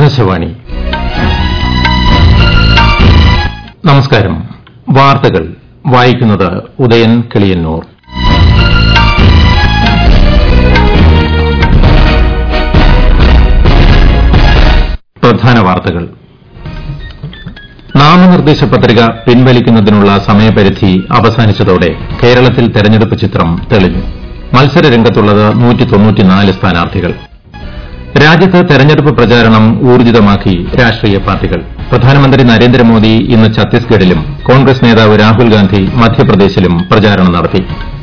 ആകാശവാണി നമസ്കാരം വാർത്തകൾ വായിക്കുന്നത് ഉദയൻ കിളിയന്നൂർ പ്രധാന വാർത്തകൾ നാമനിർദ്ദേശ പത്രിക പിൻവലിക്കുന്നതിനുള്ള സമയപരിധി അവസാനിച്ചതോടെ കേരളത്തിൽ തെരഞ്ഞെടുപ്പ് ചിത്രം തെളിഞ്ഞു മത്സര രംഗത്തുള്ളത് സ്ഥാനാർത്ഥികൾ രാജ്യത്ത് തെരഞ്ഞെടുപ്പ് പ്രചാരണം ഊർജിതമാക്കി രാഷ്ട്രീയ പാർട്ടികൾ പ്രധാനമന്ത്രി നരേന്ദ്രമോദി ഇന്ന് ഛത്തീസ്ഗഡിലും കോൺഗ്രസ് നേതാവ് രാഹുൽ ഗാന്ധി മധ്യപ്രദേശിലും പ്രചാരണം നടത്തി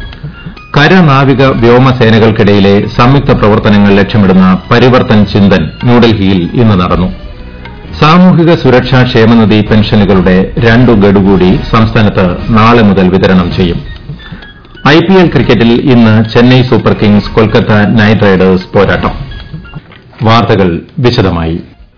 കര നാവിക വ്യോമസേനകൾക്കിടയിലെ സംയുക്ത പ്രവർത്തനങ്ങൾ ലക്ഷ്യമിടുന്ന പരിവർത്തൻ ചിന്തൻ ന്യൂഡൽഹിയിൽ ഇന്ന് നടന്നു സാമൂഹിക സുരക്ഷാ ക്ഷേമനിധി പെൻഷനുകളുടെ രണ്ടു ഗഡു കൂടി സംസ്ഥാനത്ത് നാളെ മുതൽ വിതരണം ചെയ്യും ഐപിഎൽ ക്രിക്കറ്റിൽ ഇന്ന് Chennai Super Kings Kolkata Knight Riders പോരാട്ടം വാർത്തകൾ വിശദമായി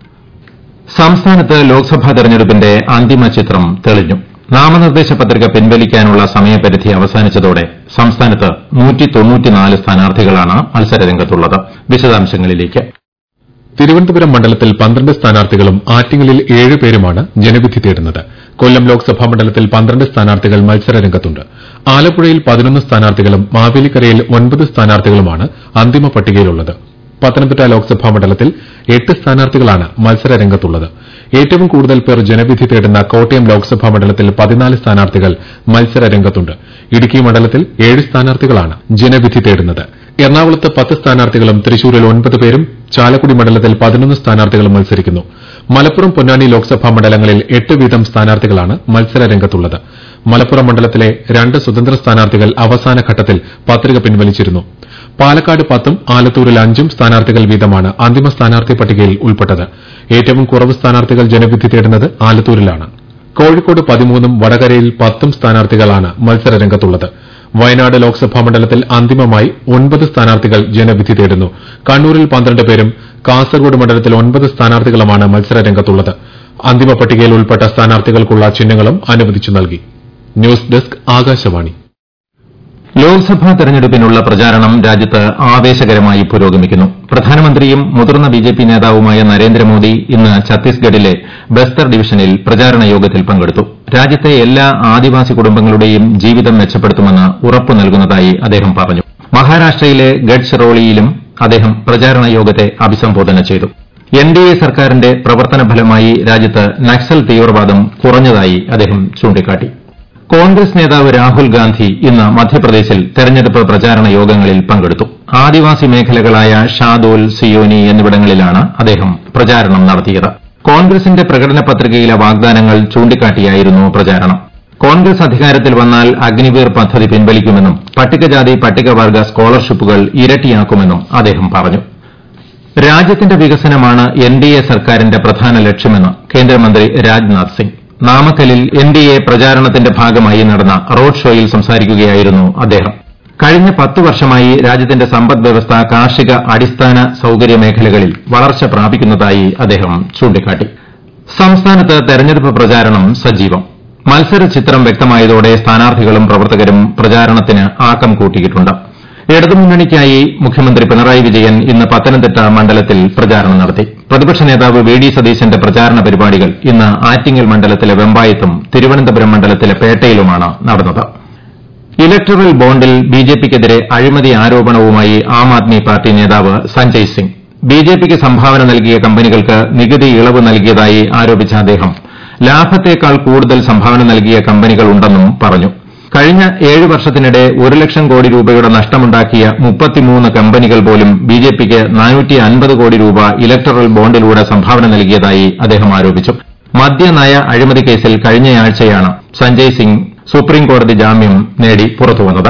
സംസ്ഥാനത്ത് ലോക്സഭാ തെരഞ്ഞെടുപ്പിന്റെ അന്തിമ ചിത്രം തെളിഞ്ഞു നാമനിർദ്ദേശ പത്രിക പിൻവലിക്കാനുള്ള സമയപരിധി അവസാനിച്ചതോടെ സംസ്ഥാനത്ത് സ്ഥാനാർത്ഥികളാണ് മത്സരരംഗത്തുള്ളത് വിശദാംശങ്ങളിലേക്ക് തിരുവനന്തപുരം മണ്ഡലത്തിൽ പന്ത്രണ്ട് സ്ഥാനാർത്ഥികളും ആറ്റിങ്ങലിൽ ഏഴ് പേരുമാണ് ജനവിധി തേടുന്നത് കൊല്ലം ലോക്സഭാ മണ്ഡലത്തിൽ പന്ത്രണ്ട് സ്ഥാനാർത്ഥികൾ മത്സരരംഗത്തുണ്ട് ആലപ്പുഴയിൽ പതിനൊന്ന് സ്ഥാനാർത്ഥികളും മാവേലിക്കരയിൽ ഒൻപത് സ്ഥാനാർത്ഥികളുമാണ് അന്തിമ പട്ടികയിലുള്ളത് പത്തനംതിട്ട ലോക്സഭാ മണ്ഡലത്തിൽ എട്ട് സ്ഥാനാർത്ഥികളാണ് മത്സരരംഗത്തുള്ളത് ഏറ്റവും കൂടുതൽ പേർ ജനവിധി തേടുന്ന കോട്ടയം ലോക്സഭാ മണ്ഡലത്തിൽ പതിനാല് സ്ഥാനാർത്ഥികൾ മത്സരരംഗത്തുണ്ട് ഇടുക്കി മണ്ഡലത്തിൽ ഏഴ് സ്ഥാനാർത്ഥികളാണ് ജനവിധി തേടുന്നത് എറണാകുളത്ത് പത്ത് സ്ഥാനാർത്ഥികളും തൃശൂരിൽ ഒൻപത് പേരും ചാലക്കുടി മണ്ഡലത്തിൽ പതിനൊന്ന് സ്ഥാനാർത്ഥികളും മത്സരിക്കുന്നു മലപ്പുറം പൊന്നാനി ലോക്സഭാ മണ്ഡലങ്ങളിൽ എട്ട് വീതം സ്ഥാനാർത്ഥികളാണ് മത്സരരംഗത്തുള്ളത് മലപ്പുറം മണ്ഡലത്തിലെ രണ്ട് സ്വതന്ത്ര സ്ഥാനാർത്ഥികൾ അവസാന ഘട്ടത്തിൽ പത്രിക പിൻവലിച്ചിരുന്നു പാലക്കാട് പത്തും ആലത്തൂരിൽ അഞ്ചും സ്ഥാനാർത്ഥികൾ വീതമാണ് അന്തിമ സ്ഥാനാർത്ഥി പട്ടികയിൽ ഉൾപ്പെട്ടത് ഏറ്റവും കുറവ് സ്ഥാനാർത്ഥികൾ ജനവിധി തേടുന്നത് ആലത്തൂരിലാണ് കോഴിക്കോട് പതിമൂന്നും വടകരയിൽ പത്തും സ്ഥാനാർത്ഥികളാണ് മത്സരരംഗത്തുള്ളത് വയനാട് ലോക്സഭാ മണ്ഡലത്തിൽ അന്തിമമായി ഒൻപത് സ്ഥാനാർത്ഥികൾ ജനവിധി തേടുന്നു കണ്ണൂരിൽ പന്ത്രണ്ട് പേരും കാസർഗോഡ് മണ്ഡലത്തിൽ ഒൻപത് സ്ഥാനാർത്ഥികളുമാണ് മത്സരരംഗത്തുള്ളത് അന്തിമ പട്ടികയിൽ ഉൾപ്പെട്ട സ്ഥാനാർത്ഥികൾക്കുള്ള ചിഹ്നങ്ങളും അനുവദിച്ചു നൽകി ന്യൂസ് ഡെസ്ക് ആകാശവാണി ലോക്സഭാ തെരഞ്ഞെടുപ്പിനുള്ള പ്രചാരണം രാജ്യത്ത് ആവേശകരമായി പുരോഗമിക്കുന്നു പ്രധാനമന്ത്രിയും മുതിർന്ന ബിജെപി നേതാവുമായ നരേന്ദ്രമോദി ഇന്ന് ഛത്തീസ്ഗഡിലെ ബസ്തർ ഡിവിഷനിൽ പ്രചാരണ യോഗത്തിൽ പങ്കെടുത്തു രാജ്യത്തെ എല്ലാ ആദിവാസി കുടുംബങ്ങളുടെയും ജീവിതം മെച്ചപ്പെടുത്തുമെന്ന് ഉറപ്പു നൽകുന്നതായി അദ്ദേഹം പറഞ്ഞു മഹാരാഷ്ട്രയിലെ ഗഡ്ചിറോളിയിലും അദ്ദേഹം പ്രചാരണ യോഗത്തെ അഭിസംബോധന ചെയ്തു എൻഡിഎ സർക്കാരിന്റെ പ്രവർത്തന ഫലമായി രാജ്യത്ത് നക്സൽ തീവ്രവാദം കുറഞ്ഞതായി അദ്ദേഹം ചൂണ്ടിക്കാട്ടി കോൺഗ്രസ് നേതാവ് രാഹുൽ ഗാന്ധി ഇന്ന് മധ്യപ്രദേശിൽ തെരഞ്ഞെടുപ്പ് പ്രചാരണ യോഗങ്ങളിൽ പങ്കെടുത്തു ആദിവാസി മേഖലകളായ ഷാദോൽ സിയോനി എന്നിവിടങ്ങളിലാണ് അദ്ദേഹം പ്രചാരണം നടത്തിയത് കോൺഗ്രസിന്റെ പ്രകടന പത്രികയിലെ വാഗ്ദാനങ്ങൾ ചൂണ്ടിക്കാട്ടിയായിരുന്നു പ്രചാരണം കോൺഗ്രസ് അധികാരത്തിൽ വന്നാൽ അഗ്നിവീർ പദ്ധതി പിൻവലിക്കുമെന്നും പട്ടികജാതി പട്ടികവർഗ സ്കോളർഷിപ്പുകൾ ഇരട്ടിയാക്കുമെന്നും അദ്ദേഹം പറഞ്ഞു രാജ്യത്തിന്റെ വികസനമാണ് എൻഡിഎ സർക്കാരിന്റെ പ്രധാന ലക്ഷ്യമെന്ന് കേന്ദ്രമന്ത്രി രാജ്നാഥ് സിംഗ് നാമക്കലിൽ എൻഡിഎ പ്രചാരണത്തിന്റെ ഭാഗമായി നടന്ന റോഡ് ഷോയിൽ സംസാരിക്കുകയായിരുന്നു അദ്ദേഹം കഴിഞ്ഞ പത്ത് വർഷമായി രാജ്യത്തിന്റെ സമ്പദ് വ്യവസ്ഥ കാർഷിക അടിസ്ഥാന സൌകര്യ മേഖലകളിൽ വളർച്ച പ്രാപിക്കുന്നതായി അദ്ദേഹം ചൂണ്ടിക്കാട്ടി സംസ്ഥാനത്ത് തെരഞ്ഞെടുപ്പ് പ്രചാരണം സജീവം മത്സര ചിത്രം വ്യക്തമായതോടെ സ്ഥാനാർത്ഥികളും പ്രവർത്തകരും പ്രചാരണത്തിന് ആക്കം കൂട്ടിയിട്ടുണ്ട് ഇടതുമുന്നണിക്കായി മുഖ്യമന്ത്രി പിണറായി വിജയൻ ഇന്ന് പത്തനംതിട്ട മണ്ഡലത്തിൽ പ്രചാരണം നടത്തി പ്രതിപക്ഷ നേതാവ് വി ഡി സതീശന്റെ പ്രചാരണ പരിപാടികൾ ഇന്ന് ആറ്റിങ്ങൽ മണ്ഡലത്തിലെ വെമ്പായത്തും തിരുവനന്തപുരം മണ്ഡലത്തിലെ പേട്ടയിലുമാണ് നടന്നത് ഇലക്ടറൽ ബോണ്ടിൽ ബിജെപിക്കെതിരെ അഴിമതി ആരോപണവുമായി ആം ആദ്മി പാർട്ടി നേതാവ് സഞ്ജയ് സിംഗ് ബിജെപിക്ക് സംഭാവന നൽകിയ കമ്പനികൾക്ക് നികുതി ഇളവ് നൽകിയതായി ആരോപിച്ച അദ്ദേഹം ലാഭത്തേക്കാൾ കൂടുതൽ സംഭാവന നൽകിയ കമ്പനികളുണ്ടെന്നും പറഞ്ഞു കഴിഞ്ഞ ഏഴ് വർഷത്തിനിടെ ഒരു ലക്ഷം കോടി രൂപയുടെ നഷ്ടമുണ്ടാക്കിയ മുപ്പത്തിമൂന്ന് കമ്പനികൾ പോലും ബിജെപിക്ക് കോടി രൂപ ഇലക്ടറൽ ബോണ്ടിലൂടെ സംഭാവന നൽകിയതായി അദ്ദേഹം ആരോപിച്ചു മദ്യനയ അഴിമതി കേസിൽ കഴിഞ്ഞയാഴ്ചയാണ് സഞ്ജയ് സിംഗ് സുപ്രീംകോടതി ജാമ്യം നേടി പുറത്തുവന്നത്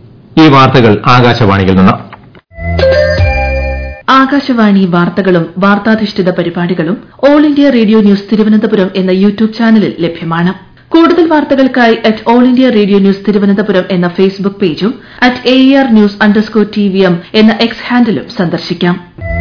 ഈ വാർത്തകൾ ആകാശവാണിയിൽ നിന്ന് ആകാശവാണി വാർത്തകളും വാർത്താധിഷ്ഠിത പരിപാടികളും all India radio news Thiruvananthapuram എന്ന യൂട്യൂബ് ചാനലിൽ ലഭ്യമാണ് കൂടുതൽ വാർത്തകൾക്കായി at all India radio news Thiruvananthapuram എന്ന ഫേസ്ബുക്ക് പേജും at A R news underscore T V M എന്ന എക്സ് ഹാൻഡിലും സന്ദർശിക്കാം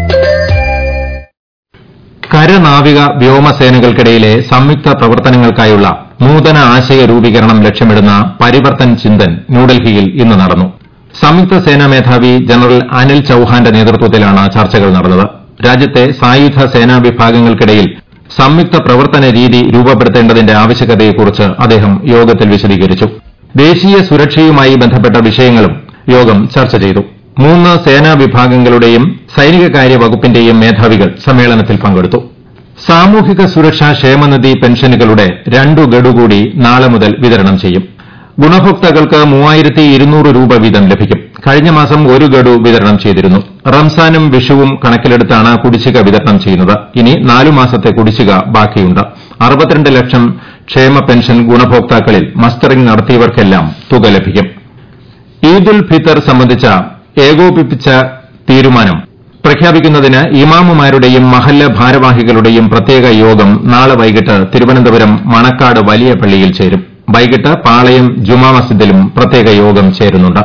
കരനാവിക വ്യോമസേനകൾക്കിടയിലെ സംയുക്ത പ്രവർത്തനങ്ങൾക്കായുള്ള നൂതന ആശയ രൂപീകരണം ലക്ഷ്യമിടുന്ന പരിവർത്തൻ ചിന്തൻ ന്യൂഡൽഹിയിൽ ഇന്ന് നടന്നു സംയുക്ത സേനാ മേധാവി ജനറൽ അനിൽ ചൌഹാന്റെ നേതൃത്വത്തിലാണ് ചർച്ചകൾ നടന്നത് രാജ്യത്തെ സായുധ സേനാ വിഭാഗങ്ങൾക്കിടയിൽ സംയുക്ത പ്രവർത്തന രീതി രൂപപ്പെടുത്തേണ്ടതിന്റെ ആവശ്യകതയെക്കുറിച്ച് അദ്ദേഹം യോഗത്തിൽ വിശദീകരിച്ചു ദേശീയ സുരക്ഷയുമായി ബന്ധപ്പെട്ട വിഷയങ്ങളും യോഗം ചർച്ച ചെയ്തു മൂന്ന് സേനാ വിഭാഗങ്ങളുടെയും സൈനികകാര്യ വകുപ്പിന്റെയും മേധാവികൾ സമ്മേളനത്തിൽ പങ്കെടുത്തു സാമൂഹിക സുരക്ഷാ ക്ഷേമനിധി പെൻഷനുകളുടെ രണ്ടു ഗഡു കൂടി നാളെ മുതൽ വിതരണം ചെയ്യും ഗുണഭോക്താക്കൾക്ക് മൂവായിരത്തി ഇരുന്നൂറ് രൂപ വീതം ലഭിക്കും കഴിഞ്ഞ മാസം ഒരു ഗഡു വിതരണം ചെയ്തിരുന്നു റംസാനും വിഷുവും കണക്കിലെടുത്താണ് കുടിശ്ശിക വിതരണം ചെയ്യുന്നത് ഇനി നാലു മാസത്തെ കുടിശ്ശിക ബാക്കിയുണ്ട് അറുപത്തിരണ്ട് ലക്ഷം ക്ഷേമ പെൻഷൻ ഗുണഭോക്താക്കളിൽ മസ്റ്ററിംഗ് നടത്തിയവർക്കെല്ലാം തുക ലഭിക്കും ഈദുൽ ഫിത്തർ സംബന്ധിച്ച ഏകോപിപ്പിച്ച തീരുമാനം പ്രഖ്യാപിക്കുന്നതിന് ഇമാമുമാരുടെയും മഹല്ല ഭാരവാഹികളുടെയും പ്രത്യേക യോഗം നാളെ വൈകിട്ട് തിരുവനന്തപുരം മണക്കാട് വലിയ പള്ളിയിൽ ചേരും വൈകിട്ട് പാളയം ജുമാ മസ്ജിദിലും പ്രത്യേക യോഗം ചേരുന്നുണ്ട്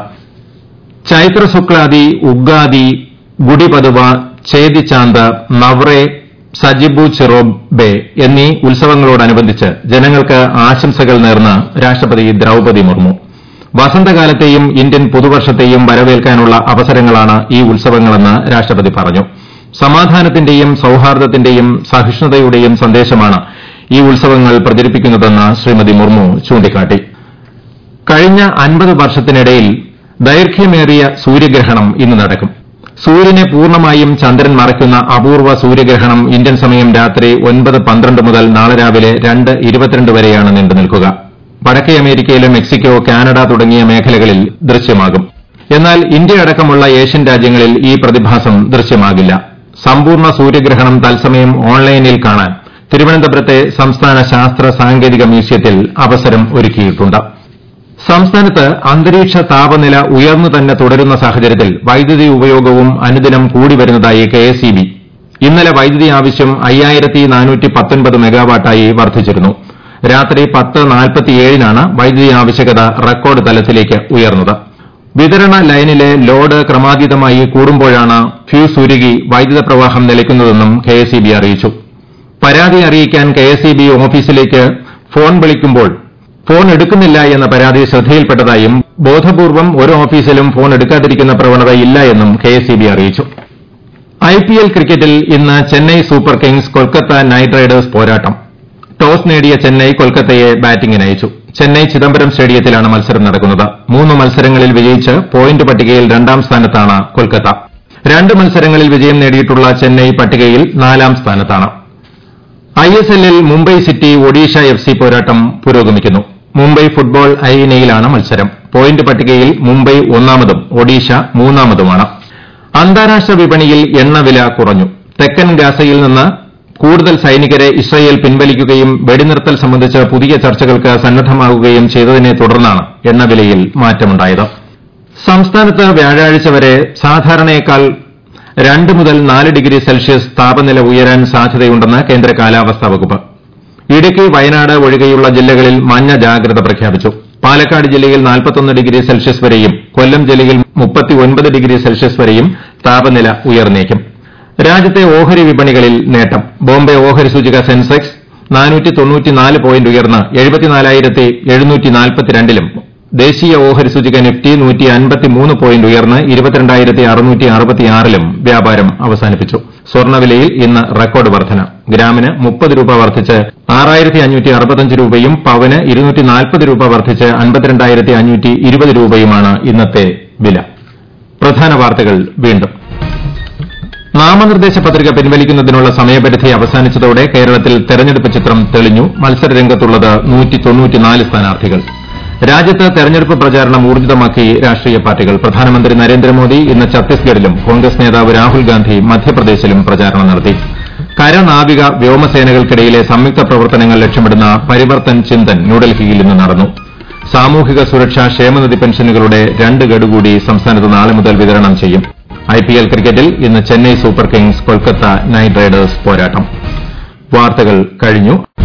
ചൈത്ര ശുക്ലാദി ഉഗാദി ഗുഡിപതുവ ചേതിച്ചാന്ത് നവ്രെ സജിബു ചിറോബെ എന്നീ ഉത്സവങ്ങളോടനുബന്ധിച്ച് ജനങ്ങൾക്ക് ആശംസകൾ നേർന്ന് രാഷ്ട്രപതി ദ്രൌപതി മുർമു വസന്തകാലത്തെയും ഇന്ത്യൻ പുതുവർഷത്തെയും വരവേൽക്കാനുള്ള അവസരങ്ങളാണ് ഈ ഉത്സവങ്ങളെന്ന് രാഷ്ട്രപതി പറഞ്ഞു സമാധാനത്തിന്റെയും സൌഹാർദ്ദത്തിന്റെയും സഹിഷ്ണുതയുടെയും സന്ദേശമാണ് ഈ ഉത്സവങ്ങൾ പ്രചരിപ്പിക്കുന്നതെന്ന് ശ്രീമതി മുർമു ചൂണ്ടിക്കാട്ടി കഴിഞ്ഞ അൻപത് വർഷത്തിനിടയിൽ ദൈർഘ്യമേറിയ സൂര്യഗ്രഹണം ഇന്ന് നടക്കും സൂര്യനെ പൂർണ്ണമായും ചന്ദ്രൻ മറയ്ക്കുന്ന അപൂർവ സൂര്യഗ്രഹണം ഇന്ത്യൻ സമയം രാത്രി ഒൻപത് പന്ത്രണ്ട് മുതൽ നാളെ രാവിലെ രണ്ട് ഇരുപത്തിരണ്ട് വരെയാണ് നീണ്ടുനിൽക്കുക വടക്കേ അമേരിക്കയിലെ മെക്സിക്കോ കാനഡ തുടങ്ങിയ മേഖലകളിൽ ദൃശ്യമാകും എന്നാൽ ഇന്ത്യ അടക്കമുള്ള ഏഷ്യൻ രാജ്യങ്ങളിൽ ഈ പ്രതിഭാസം ദൃശ്യമാകില്ല സമ്പൂർണ്ണ സൂര്യഗ്രഹണം തത്സമയം ഓൺലൈനിൽ കാണാൻ തിരുവനന്തപുരത്തെ സംസ്ഥാന ശാസ്ത്ര സാങ്കേതിക മ്യൂസിയത്തിൽ അവസരം ഒരുക്കിയിട്ടുണ്ട് സംസ്ഥാനത്ത് അന്തരീക്ഷ താപനില ഉയർന്നു തന്നെ തുടരുന്ന സാഹചര്യത്തിൽ വൈദ്യുതി ഉപയോഗവും അനുദിനം കൂടി വരുന്നതായി കെഎസ്ഇബി ഇന്നലെ വൈദ്യുതി ആവശ്യം അയ്യായിരത്തി നാനൂറ്റി പത്തൊൻപത് മെഗാവാട്ടായി വർദ്ധിച്ചിരുന്നു രാത്രി പത്ത് നാൽപ്പത്തിയേഴിനാണ് വൈദ്യുതി ആവശ്യകത റെക്കോർഡ് തലത്തിലേക്ക് ഉയർന്നത് വിതരണ ലൈനിലെ ലോഡ് ക്രമാതീതമായി കൂടുമ്പോഴാണ് ഫ്യൂസ് ഉരുകി വൈദ്യുത പ്രവാഹം നിലയ്ക്കുന്നതെന്നും കെഎസ്ഇബി അറിയിച്ചു പരാതി അറിയിക്കാൻ കെഎസ്ഇബി ഓഫീസിലേക്ക് ഫോൺ വിളിക്കുമ്പോൾ ഫോൺ എടുക്കുന്നില്ല എന്ന പരാതി ശ്രദ്ധയിൽപ്പെട്ടതായും ബോധപൂർവം ഒരു ഓഫീസിലും ഫോൺ എടുക്കാതിരിക്കുന്ന പ്രവണത ഇല്ല എന്നും കെഎസ്ഇബി അറിയിച്ചു ഐപിഎൽ ക്രിക്കറ്റിൽ ഇന്ന് Chennai Super Kings Kolkata Knight Riders പോരാട്ടം ടോസ് നേടിയ ചെന്നൈ കൊൽക്കത്തയെ ബാറ്റിംഗിന് അയച്ചു ചെന്നൈ ചിദംബരം സ്റ്റേഡിയത്തിലാണ് മത്സരം നടക്കുന്നത് മൂന്ന് മത്സരങ്ങളിൽ വിജയിച്ച് പോയിന്റ് പട്ടികയിൽ രണ്ടാം സ്ഥാനത്താണ് കൊൽക്കത്ത രണ്ട് മത്സരങ്ങളിൽ വിജയം നേടിയിട്ടുള്ള ചെന്നൈ പട്ടികയിൽ നാലാം സ്ഥാനത്താണ് ഐഎസ്എല്ലിൽ Mumbai City Odisha F C പോരാട്ടം പുരോഗമിക്കുന്നു മുംബൈ ഫുട്ബോൾ അരീനയിലാണ് മത്സരം പോയിന്റ് പട്ടികയിൽ മുംബൈ ഒന്നാമതും ഒഡീഷ മൂന്നാമതുമാണ് അന്താരാഷ്ട്ര വിപണിയിൽ എണ്ണവില കുറഞ്ഞു തെക്കൻ ഗാസയിൽ നിന്ന് കൂടുതൽ സൈനികരെ ഇസ്രയേൽ പിൻവലിക്കുകയും വെടിനിർത്തൽ സംബന്ധിച്ച് പുതിയ ചർച്ചകൾക്ക് സന്നദ്ധമാകുകയും ചെയ്തതിനെ തുടർന്നാണ് എണ്ണവിലയിൽ മാറ്റമുണ്ടായത് സംസ്ഥാനത്ത് വ്യാഴാഴ്ച വരെ സാധാരണയേക്കാൾ രണ്ട് മുതൽ നാല് ഡിഗ്രി സെൽഷ്യസ് താപനില ഉയരാൻ സാധ്യതയുണ്ടെന്ന് കേന്ദ്ര കാലാവസ്ഥാ വകുപ്പ് ഇടുക്കി വയനാട് ഒഴികെയുള്ള ജില്ലകളിൽ മഞ്ഞ ജാഗ്രത പ്രഖ്യാപിച്ചു പാലക്കാട് ജില്ലയിൽ ഡിഗ്രി സെൽഷ്യസ് വരെയും കൊല്ലം ജില്ലയിൽ ഡിഗ്രി സെൽഷ്യസ് വരെയും താപനില ഉയർന്നേക്കും രാജ്യത്തെ ഓഹരി വിപണികളിൽ നേട്ടം ബോംബെ ഓഹരി സൂചിക സെൻസെക്സ് പോയിന്റ് ഉയർന്ന് ലും ദേശീയ ഓഹരി സൂചിക നിഫ്റ്റി പോയിന്റ് ഉയർന്ന് ലും വ്യാപാരം അവസാനിപ്പിച്ചു സ്വർണ്ണവിലയിൽ ഇന്ന് റെക്കോർഡ് വർധന ഗ്രാമിന് മുപ്പത് രൂപ വർദ്ധിച്ച് രൂപയും പവന് രൂപ വർദ്ധിച്ച് രൂപയുമാണ് ഇന്നത്തെ വില പ്രധാന വാർത്തകൾ വീണ്ടും നാമനിർദ്ദേശ പത്രിക പിൻവലിക്കുന്നതിനുള്ള സമയപരിധി അവസാനിച്ചതോടെ കേരളത്തിൽ തെരഞ്ഞെടുപ്പ് ചിത്രം തെളിഞ്ഞു മത്സരരംഗത്തുള്ളത് സ്ഥാനാർത്ഥികൾ രാജ്യത്ത് തെരഞ്ഞെടുപ്പ് പ്രചാരണം ഊർജിതമാക്കി രാഷ്ട്രീയ പാർട്ടികൾ പ്രധാനമന്ത്രി നരേന്ദ്രമോദി ഇന്ന് ഛത്തീസ്ഗഡിലും കോൺഗ്രസ് നേതാവ് രാഹുൽ ഗാന്ധി മധ്യപ്രദേശിലും പ്രചാരണം നടത്തി കരനാവിക വ്യോമസേനകൾക്കിടയിലെ സംയുക്ത പ്രവർത്തനങ്ങൾ ലക്ഷ്യമിടുന്ന പരിവർത്തൻ ചിന്തൻ ന്യൂഡൽഹിയിൽ ഇന്ന് നടന്നു സാമൂഹിക സുരക്ഷാ ക്ഷേമനിധി പെൻഷനുകളുടെ രണ്ട് ഗഡു കൂടി സംസ്ഥാനത്ത് നാളെ മുതൽ വിതരണം ചെയ്യും ഐപിഎൽ ക്രിക്കറ്റിൽ ഇന്ന് Chennai Super Kings Kolkata Knight Riders പോരാട്ടം വാർത്തകൾ കഴിഞ്ഞു